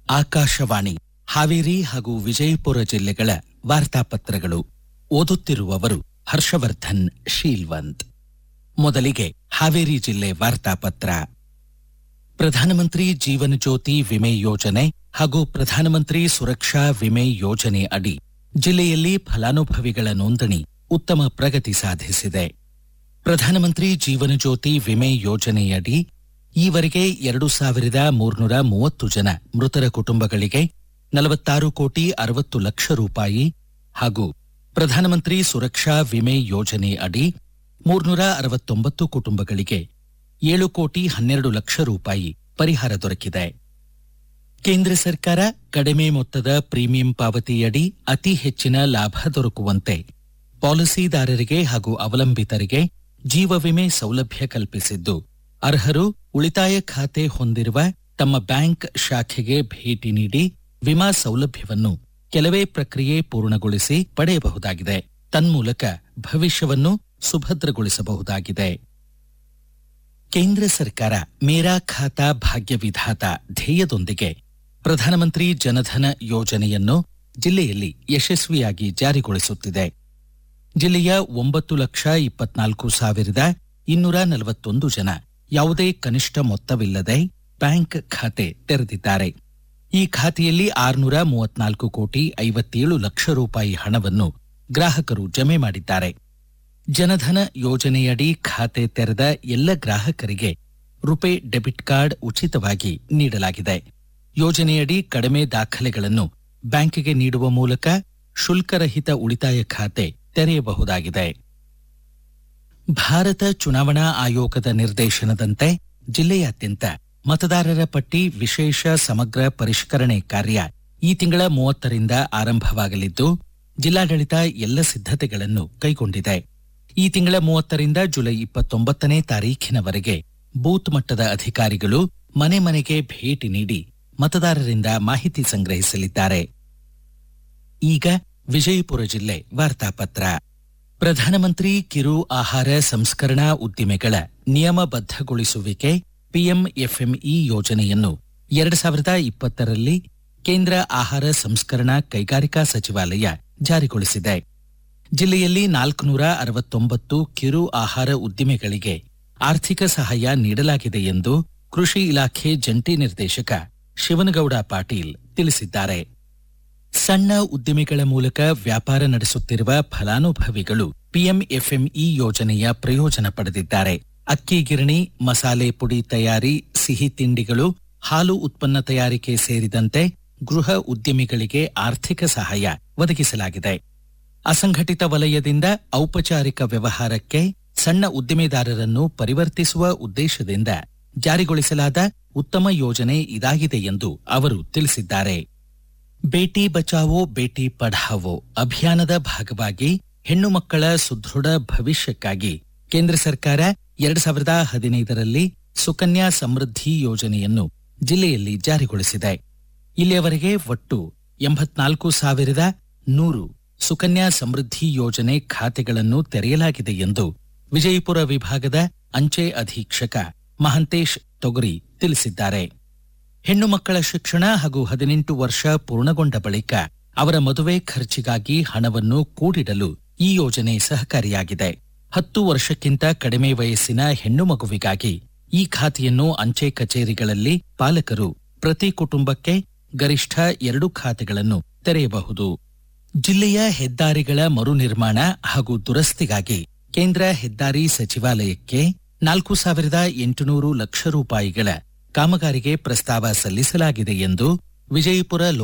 ಆಕಾಶವಾಣಿ ಹಾವೇರಿ ಹಾಗೂ ವಿಜಯಪುರ ಜಿಲ್ಲೆಗಳ ವಾರ್ತಾಪತ್ರಗಳು ಓದುತ್ತಿರುವವರು ಹರ್ಷವರ್ಧನ್ ಶೀಲ್ವಂತ್ ಮೊದಲಿಗೆ ಹಾವೇರಿ ಜಿಲ್ಲೆ ವಾರ್ತಾಪತ್ರ ಪ್ರಧಾನಮಂತ್ರಿ ಜೀವನ ಜ್ಯೋತಿ ವಿಮೆ ಯೋಜನೆ ಹಾಗೂ ಪ್ರಧಾನಮಂತ್ರಿ ಸುರಕ್ಷಾ ವಿಮೆ ಯೋಜನೆ ಅಡಿ ಜಿಲ್ಲೆಯಲ್ಲಿ ಫಲಾನುಭವಿಗಳ ನೋಂದಣಿ ಉತ್ತಮ ಪ್ರಗತಿ ಸಾಧಿಸಿದೆ ಪ್ರಧಾನಮಂತ್ರಿ ಜೀವನ ಜ್ಯೋತಿ ವಿಮೆ ಯೋಜನೆಯಡಿ ಈವರೆಗೆ ಎರಡು ಸಾವಿರದ ಮೂರ್ನೂರ ಮೂವತ್ತು ಜನ ಮೃತರ ಕುಟುಂಬಗಳಿಗೆ ನಲವತ್ತಾರು ಕೋಟಿ ಅರವತ್ತು ಲಕ್ಷ ರೂಪಾಯಿ ಹಾಗೂ ಪ್ರಧಾನಮಂತ್ರಿ ಸುರಕ್ಷಾ ವಿಮೆ ಯೋಜನೆ ಅಡಿ ಮೂರ್ನೂರ ಅರವತ್ತೊಂಬತ್ತು ಕುಟುಂಬಗಳಿಗೆ ಏಳು ಕೋಟಿ ಹನ್ನೆರಡು ಲಕ್ಷ ರೂಪಾಯಿ ಪರಿಹಾರ ದೊರಕಿದೆ ಕೇಂದ್ರ ಸರ್ಕಾರ ಕಡಿಮೆ ಮೊತ್ತದ ಪ್ರೀಮಿಯಂ ಪಾವತಿಯಡಿ ಅತಿ ಹೆಚ್ಚಿನ ಲಾಭ ದೊರಕುವಂತೆ ಪಾಲಿಸಿದಾರರಿಗೆ ಹಾಗೂ ಅವಲಂಬಿತರಿಗೆ ಜೀವ ವಿಮೆ ಸೌಲಭ್ಯ ಕಲ್ಪಿಸಿದ್ದು ಅರ್ಹರು ಉಳಿತಾಯ ಖಾತೆ ಹೊಂದಿರುವ ತಮ್ಮ ಬ್ಯಾಂಕ್ ಶಾಖೆಗೆ ಭೇಟಿ ನೀಡಿ ವಿಮಾ ಸೌಲಭ್ಯವನ್ನು ಕೆಲವೇ ಪ್ರಕ್ರಿಯೆ ಪೂರ್ಣಗೊಳಿಸಿ ಪಡೆಯಬಹುದಾಗಿದೆ ತನ್ಮೂಲಕ ಭವಿಷ್ಯವನ್ನು ಸುಭದ್ರಗೊಳಿಸಬಹುದಾಗಿದೆ ಕೇಂದ್ರ ಸರ್ಕಾರ ಮೇರಾ ಖಾತಾ ಭಾಗ್ಯ ವಿಧಾತ ಧ್ಯೇಯದೊಂದಿಗೆ ಪ್ರಧಾನಮಂತ್ರಿ ಜನಧನ ಯೋಜನೆಯನ್ನು ಜಿಲ್ಲೆಯಲ್ಲಿ ಯಶಸ್ವಿಯಾಗಿ ಜಾರಿಗೊಳಿಸುತ್ತಿದೆ ಜಿಲ್ಲೆಯ ಒಂಬತ್ತು ಲಕ್ಷ ಇಪ್ಪತ್ನಾಲ್ಕು ಸಾವಿರದ ಇನ್ನೂರ ನಲವತ್ತೊಂದು ಜನ ಯಾವುದೇ ಕನಿಷ್ಠ ಮೊತ್ತವಿಲ್ಲದೆ ಬ್ಯಾಂಕ್ ಖಾತೆ ತೆರೆದಿದ್ದಾರೆ ಈ ಖಾತೆಯಲ್ಲಿ ಆರುನೂರ ಮೂವತ್ನಾಲ್ಕು ಕೋಟಿ ಐವತ್ತೇಳು ಲಕ್ಷ ರೂಪಾಯಿ ಹಣವನ್ನು ಗ್ರಾಹಕರು ಜಮೆ ಮಾಡಿದ್ದಾರೆ ಜನಧನ ಯೋಜನೆಯಡಿ ಖಾತೆ ತೆರೆದ ಎಲ್ಲ ಗ್ರಾಹಕರಿಗೆ ರುಪೆ ಡೆಬಿಟ್ ಕಾರ್ಡ್ ಉಚಿತವಾಗಿ ನೀಡಲಾಗಿದೆ ಯೋಜನೆಯಡಿ ಕಡಿಮೆ ದಾಖಲೆಗಳನ್ನು ಬ್ಯಾಂಕಿಗೆ ನೀಡುವ ಮೂಲಕ ಶುಲ್ಕರಹಿತ ಉಳಿತಾಯ ಖಾತೆ ತೆರೆಯಬಹುದಾಗಿದೆ ಭಾರತ ಚುನಾವಣಾ ಆಯೋಗದ ನಿರ್ದೇಶನದಂತೆ ಜಿಲ್ಲೆಯಾದ್ಯಂತ ಮತದಾರರ ಪಟ್ಟಿ ವಿಶೇಷ ಸಮಗ್ರ ಪರಿಷ್ಕರಣೆ ಕಾರ್ಯ ಈ ತಿಂಗಳ ಮೂವತ್ತರಿಂದ ಆರಂಭವಾಗಲಿದ್ದು ಜಿಲ್ಲಾಡಳಿತ ಎಲ್ಲ ಸಿದ್ಧತೆಗಳನ್ನು ಕೈಗೊಂಡಿದೆ ಈ ತಿಂಗಳ ಮೂವತ್ತರಿಂದ ಜುಲೈ ಇಪ್ಪತ್ತೊಂಬತ್ತನೇ ತಾರೀಖಿನವರೆಗೆ ಬೂತ್ ಮಟ್ಟದ ಅಧಿಕಾರಿಗಳು ಮನೆ ಮನೆಗೆ ಭೇಟಿ ನೀಡಿ ಮತದಾರರಿಂದ ಮಾಹಿತಿ ಸಂಗ್ರಹಿಸಲಿದ್ದಾರೆ ಈಗ ವಿಜಯಪುರ ಜಿಲ್ಲೆ ವಾರ್ತಾಪತ್ರ ಪ್ರಧಾನಮಂತ್ರಿ ಕಿರು ಆಹಾರ ಸಂಸ್ಕರಣಾ ಉದ್ದಿಮೆಗಳ ನಿಯಮಬದ್ಧಗೊಳಿಸುವಿಕೆ ಪಿಎಂಎಫ್ಎಂಇ ಯೋಜನೆಯನ್ನು ಎರಡು ಸಾವಿರದ ಇಪ್ಪತ್ತರಲ್ಲಿ ಕೇಂದ್ರ ಆಹಾರ ಸಂಸ್ಕರಣಾ ಕೈಗಾರಿಕಾ ಸಚಿವಾಲಯ ಜಾರಿಗೊಳಿಸಿದೆ ಜಿಲ್ಲೆಯಲ್ಲಿ ನಾಲ್ಕುನೂರ ಅರವತ್ತೊಂಬತ್ತು ಕಿರು ಆಹಾರ ಉದ್ದಿಮೆಗಳಿಗೆ ಆರ್ಥಿಕ ಸಹಾಯ ನೀಡಲಾಗಿದೆ ಎಂದು ಕೃಷಿ ಇಲಾಖೆ ಜಂಟಿ ನಿರ್ದೇಶಕ ಶಿವನಗೌಡ ಪಾಟೀಲ್ ತಿಳಿಸಿದ್ದಾರೆ ಸಣ್ಣ ಉದ್ದಿಮೆಗಳ ಮೂಲಕ ವ್ಯಾಪಾರ ನಡೆಸುತ್ತಿರುವ ಫಲಾನುಭವಿಗಳು ಪಿಎಂಎಫ್ಎಂಇ ಯೋಜನೆಯ ಪ್ರಯೋಜನ ಪಡೆದಿದ್ದಾರೆ ಅಕ್ಕಿ ಗಿರಣಿ ಮಸಾಲೆ ಪುಡಿ ತಯಾರಿ ಸಿಹಿ ತಿಂಡಿಗಳು ಹಾಲು ಉತ್ಪನ್ನ ತಯಾರಿಕೆ ಸೇರಿದಂತೆ ಗೃಹ ಉದ್ಯಮಿಗಳಿಗೆ ಆರ್ಥಿಕ ಸಹಾಯ ಒದಗಿಸಲಾಗಿದೆ ಅಸಂಘಟಿತ ವಲಯದಿಂದ ಔಪಚಾರಿಕ ವ್ಯವಹಾರಕ್ಕೆ ಸಣ್ಣ ಉದ್ದಿಮೆದಾರರನ್ನು ಪರಿವರ್ತಿಸುವ ಉದ್ದೇಶದಿಂದ ಜಾರಿಗೊಳಿಸಲಾದ ಉತ್ತಮ ಯೋಜನೆ ಇದಾಗಿದೆ ಎಂದು ಅವರು ತಿಳಿಸಿದ್ದಾರೆ ಬೇಟಿ ಬಚಾವೋ ಬೇಟಿ ಪಢಾವೋ ಅಭಿಯಾನದ ಭಾಗವಾಗಿ ಹೆಣ್ಣು ಮಕ್ಕಳ ಸುದೃಢ ಭವಿಷ್ಯಕ್ಕಾಗಿ ಕೇಂದ್ರ ಸರ್ಕಾರ ಎರಡು ಸಾವಿರದ ಹದಿನೈದರಲ್ಲಿ ಸುಕನ್ಯಾ ಸಮೃದ್ಧಿ ಯೋಜನೆಯನ್ನು ಜಿಲ್ಲೆಯಲ್ಲಿ ಜಾರಿಗೊಳಿಸಿದೆ ಇಲ್ಲಿಯವರೆಗೆ ಒಟ್ಟು ಎಂಬತ್ನಾಲ್ಕು ಸಾವಿರದ ನೂರು ಸುಕನ್ಯಾ ಸಮೃದ್ಧಿ ಯೋಜನೆ ಖಾತೆಗಳನ್ನು ತೆರೆಯಲಾಗಿದೆ ಎಂದು ವಿಜಯಪುರ ವಿಭಾಗದ ಅಂಚೆ ಅಧೀಕ್ಷಕ ಮಹಂತೇಶ್ ತೊಗರಿ ತಿಳಿಸಿದ್ದಾರೆ ಹೆಣ್ಣು ಮಕ್ಕಳ ಶಿಕ್ಷಣ ಹಾಗೂ ಹದಿನೆಂಟು ವರ್ಷ ಪೂರ್ಣಗೊಂಡ ಬಳಿಕ ಅವರ ಮದುವೆ ಖರ್ಚಿಗಾಗಿ ಹಣವನ್ನು ಕೂಡಿಡಲು ಈ ಯೋಜನೆ ಸಹಕಾರಿಯಾಗಿದೆ ಹತ್ತು ವರ್ಷಕ್ಕಿಂತ ಕಡಿಮೆ ವಯಸ್ಸಿನ ಹೆಣ್ಣು ಮಗುವಿಗಾಗಿ ಈ ಖಾತೆಯನ್ನು ಅಂಚೆ ಕಚೇರಿಗಳಲ್ಲಿ ಪಾಲಕರು ಪ್ರತಿ ಕುಟುಂಬಕ್ಕೆ ಗರಿಷ್ಠ ಎರಡು ಖಾತೆಗಳನ್ನು ತೆರೆಯಬಹುದು ಜಿಲ್ಲೆಯ ಹೆದ್ದಾರಿಗಳ ಮರು ನಿರ್ಮಾಣ ಹಾಗೂ ದುರಸ್ತಿಗಾಗಿ ಕೇಂದ್ರ ಹೆದ್ದಾರಿ ಸಚಿವಾಲಯಕ್ಕೆ ನಾಲ್ಕು ಸಾವಿರದ ಎಂಟುನೂರು ಲಕ್ಷ ರೂಪಾಯಿಗಳ ಕಾಮಗಾರಿಗೆ ಪ್ರಸ್ತಾವ ಸಲ್ಲಿಸಲಾಗಿದೆ ಎಂದು ವಿಜಯಪುರ